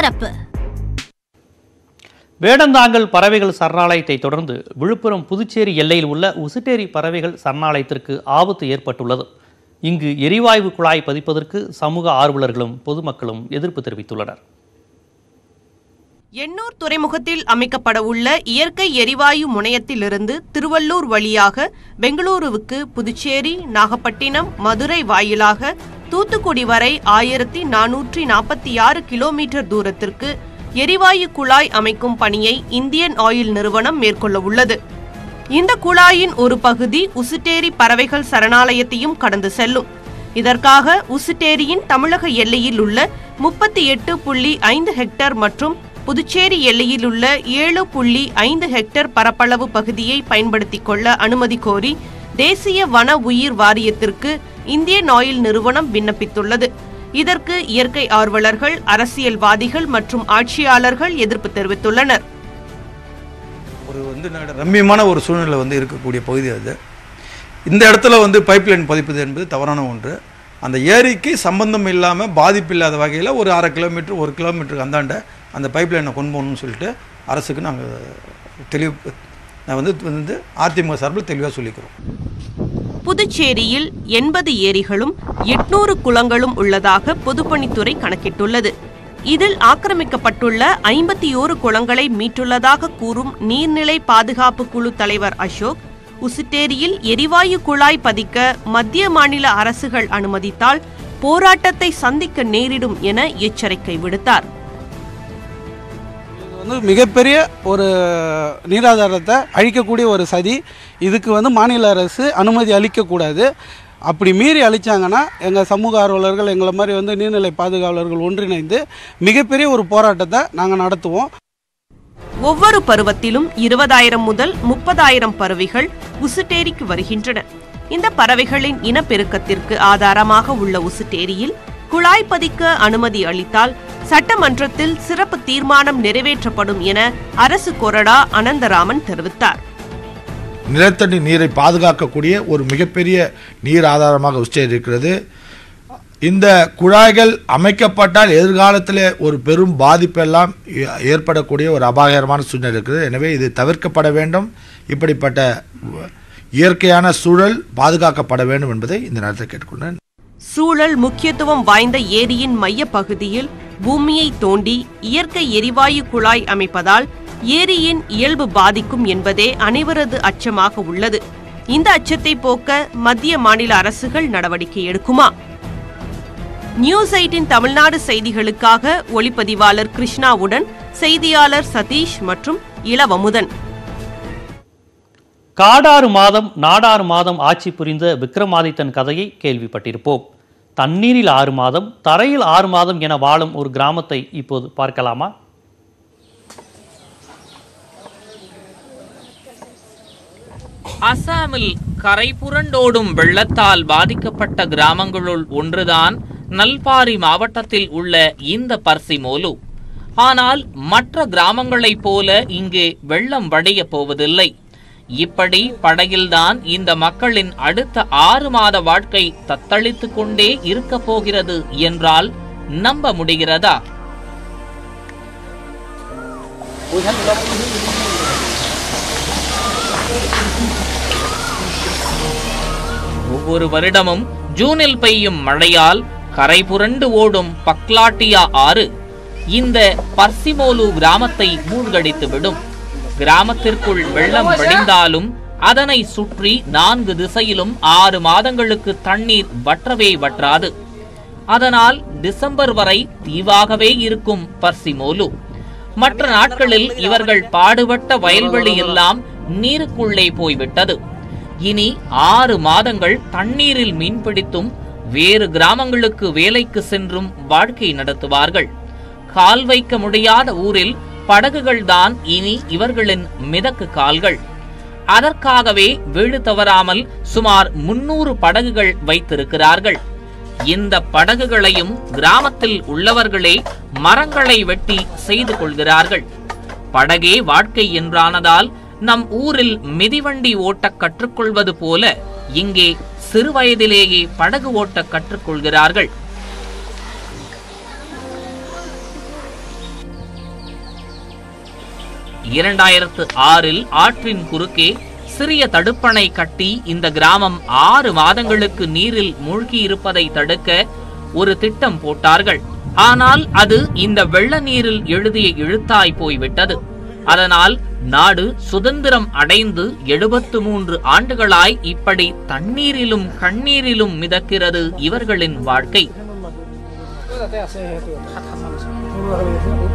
ஒலிபரப்பு வேடந்தாங்கல் பறவைகள் சரணாலயத்தை தொடர்ந்து விழுப்புரம் புதுச்சேரி எல்லையில் உள்ள உசுட்டேரி பறவைகள் சரணாலயத்திற்கு ஆபத்து ஏற்பட்டுள்ளது இங்கு எரிவாயு குழாய் பதிப்பதற்கு சமூக ஆர்வலர்களும் பொதுமக்களும் எதிர்ப்பு தெரிவித்துள்ளனர் எண்ணூர் துறைமுகத்தில் அமைக்கப்பட உள்ள இயற்கை எரிவாயு முனையத்திலிருந்து திருவள்ளூர் வழியாக பெங்களூருவுக்கு புதுச்சேரி நாகப்பட்டினம் மதுரை வாயிலாக தூத்துக்குடி வரை ஆயிரத்தி நானூற்றி நாற்பத்தி ஆறு கிலோமீட்டர் தூரத்திற்கு எரிவாயு குழாய் அமைக்கும் பணியை இந்தியன் ஆயில் நிறுவனம் மேற்கொள்ள உள்ளது இந்த குழாயின் ஒரு பகுதி உசுட்டேரி பறவைகள் சரணாலயத்தையும் கடந்து செல்லும் இதற்காக உசுட்டேரியின் தமிழக எல்லையில் உள்ள முப்பத்தி எட்டு புள்ளி ஐந்து ஹெக்டேர் மற்றும் புதுச்சேரி எல்லையில் உள்ள ஏழு புள்ளி ஐந்து ஹெக்டேர் பரப்பளவு பகுதியை பயன்படுத்திக் கொள்ள அனுமதி கோரி தேசிய வன உயிர் வாரியத்திற்கு இந்தியன் ஆயில் நிறுவனம் விண்ணப்பித்துள்ளது இதற்கு இயற்கை ஆர்வலர்கள் அரசியல்வாதிகள் மற்றும் ஆட்சியாளர்கள் எதிர்ப்பு தெரிவித்துள்ளனர் ஒரு வந்து நட- ரம்மியமான ஒரு சூழ்நிலை வந்து இருக்கக்கூடிய பகுதி அது இந்த இடத்துல வந்து பைப்லைன் பதிப்பது என்பது தவறான ஒன்று அந்த ஏரிக்கு சம்பந்தம் இல்லாமல் பாதிப்பு இல்லாத வகையில் ஒரு அரை கிலோமீட்டர் ஒரு கிலோமீட்டருக்கு அந்தாண்ட அந்த பைப்லைனை கொண்டு போகணும்னு சொல்லிட்டு அரசுக்கு நாங்கள் தெளிவு நான் வந்து வந்து அதிமுக சார்பில் தெளிவாக சொல்லிக்கிறோம் புதுச்சேரியில் எண்பது ஏரிகளும் எட்நூறு குளங்களும் உள்ளதாக பொதுப்பணித்துறை கணக்கிட்டுள்ளது இதில் ஆக்கிரமிக்கப்பட்டுள்ள ஐம்பத்தி ஓரு குளங்களை மீட்டுள்ளதாக கூறும் நீர்நிலை பாதுகாப்பு குழு தலைவர் அசோக் உசுட்டேரியில் எரிவாயு குழாய் பதிக்க மத்திய மாநில அரசுகள் அனுமதித்தால் போராட்டத்தை சந்திக்க நேரிடும் என எச்சரிக்கை விடுத்தார் இது வந்து மிகப்பெரிய ஒரு நீராதாரத்தை அழிக்கக்கூடிய ஒரு சதி இதுக்கு வந்து மாநில அரசு அனுமதி அளிக்கக்கூடாது அப்படி மீறி அளித்தாங்கன்னா எங்கள் சமூக ஆர்வலர்கள் எங்களை மாதிரி வந்து நீர்நிலை பாதுகாவலர்கள் ஒன்றிணைந்து மிகப்பெரிய ஒரு போராட்டத்தை நாங்கள் நடத்துவோம் ஒவ்வொரு பருவத்திலும் இருபதாயிரம் முதல் முப்பதாயிரம் பறவைகள் உசுட்டேரிக்கு வருகின்றன இந்த பறவைகளின் இனப்பெருக்கத்திற்கு ஆதாரமாக உள்ள உசுட்டேரியில் குழாய் பதிக்க அனுமதி அளித்தால் சட்டமன்றத்தில் சிறப்பு தீர்மானம் நிறைவேற்றப்படும் என அரசு கொறடா அனந்தராமன் தெரிவித்தார் நிலத்தடி நீரை பாதுகாக்கக்கூடிய ஒரு மிகப்பெரிய நீர் ஆதாரமாக உச்சேரி இருக்கிறது இந்த குழாய்கள் அமைக்கப்பட்டால் எதிர்காலத்தில் ஒரு பெரும் பாதிப்பெல்லாம் ஏ- ஏற்படக்கூடிய ஒரு அபாயகரமான சூழ்நிலை இருக்குது எனவே இது தவிர்க்கப்பட வேண்டும் இப்படிப்பட்ட இயற்கையான சூழல் பாதுகாக்கப்பட வேண்டும் என்பதை இந்த நேரத்தில் கேட்டுக்கொண்டேன் சூழல் முக்கியத்துவம் வாய்ந்த ஏரியின் மைய பகுதியில் பூமியை தோண்டி இயற்கை எரிவாயு குழாய் அமைப்பதால் ஏரியின் இயல்பு பாதிக்கும் என்பதே அனைவரது அச்சமாக உள்ளது இந்த அச்சத்தை போக்க மத்திய மாநில அரசுகள் நடவடிக்கை எடுக்குமா நியூஸ் எயிட்டின் தமிழ்நாடு செய்திகளுக்காக ஒளிப்பதிவாளர் கிருஷ்ணாவுடன் செய்தியாளர் சதீஷ் மற்றும் இளவமுதன் காடாறு மாதம் நாடாறு மாதம் ஆட்சி புரிந்த விக்ரமாதித்தன் கதையை கேள்விப்பட்டிருப்போம் தண்ணீரில் ஆறு மாதம் தரையில் ஆறு மாதம் என வாழும் ஒரு கிராமத்தை இப்போது பார்க்கலாமா அசாமில் கரை புரண்டோடும் வெள்ளத்தால் பாதிக்கப்பட்ட கிராமங்களுள் ஒன்றுதான் நல்பாரி மாவட்டத்தில் உள்ள இந்த பர்சிமோலு ஆனால் மற்ற கிராமங்களைப் போல இங்கே வெள்ளம் வடைய போவதில்லை இப்படி படகில்தான் இந்த மக்களின் அடுத்த ஆறு மாத வாழ்க்கை தத்தளித்துக் கொண்டே இருக்கப் போகிறது என்றால் நம்ப முடிகிறதா ஒவ்வொரு வருடமும் ஜூனில் பெய்யும் மழையால் கரை புரண்டு ஓடும் பக்லாட்டியா ஆறு இந்த பர்சிமோலு கிராமத்தை மூழ்கடித்து விடும் கிராமத்திற்குள் வெள்ளம் வடிந்தாலும் அதனை சுற்றி நான்கு திசையிலும் ஆறு மாதங்களுக்கு தண்ணீர் வற்றவே வற்றாது அதனால் டிசம்பர் வரை தீவாகவே இருக்கும் பர்சிமோலு மற்ற நாட்களில் இவர்கள் பாடுபட்ட வயல்வெளி எல்லாம் நீருக்குள்ளே போய்விட்டது இனி ஆறு மாதங்கள் தண்ணீரில் மீன்பிடித்தும் வேறு கிராமங்களுக்கு வேலைக்கு சென்றும் வாழ்க்கை நடத்துவார்கள் கால் வைக்க முடியாத ஊரில் படகுகள் தான் இனி இவர்களின் மிதக்கு கால்கள் அதற்காகவே வீடு தவறாமல் சுமார் முன்னூறு படகுகள் வைத்திருக்கிறார்கள் இந்த படகுகளையும் கிராமத்தில் உள்ளவர்களே மரங்களை வெட்டி செய்து கொள்கிறார்கள் படகே வாழ்க்கை என்றானதால் நம் ஊரில் மிதிவண்டி ஓட்டக் கற்றுக்கொள்வது போல இங்கே சிறு வயதிலேயே படகு ஓட்டக் கற்றுக்கொள்கிறார்கள் இரண்டாயிரத்து ஆறில் ஆற்றின் குறுக்கே சிறிய தடுப்பணை கட்டி இந்த கிராமம் ஆறு மாதங்களுக்கு நீரில் மூழ்கி இருப்பதை தடுக்க ஒரு திட்டம் போட்டார்கள் ஆனால் அது இந்த வெள்ள நீரில் எழுதிய இழுத்தாய் போய்விட்டது அதனால் நாடு சுதந்திரம் அடைந்து எழுபத்து மூன்று ஆண்டுகளாய் இப்படி தண்ணீரிலும் கண்ணீரிலும் மிதக்கிறது இவர்களின் வாழ்க்கை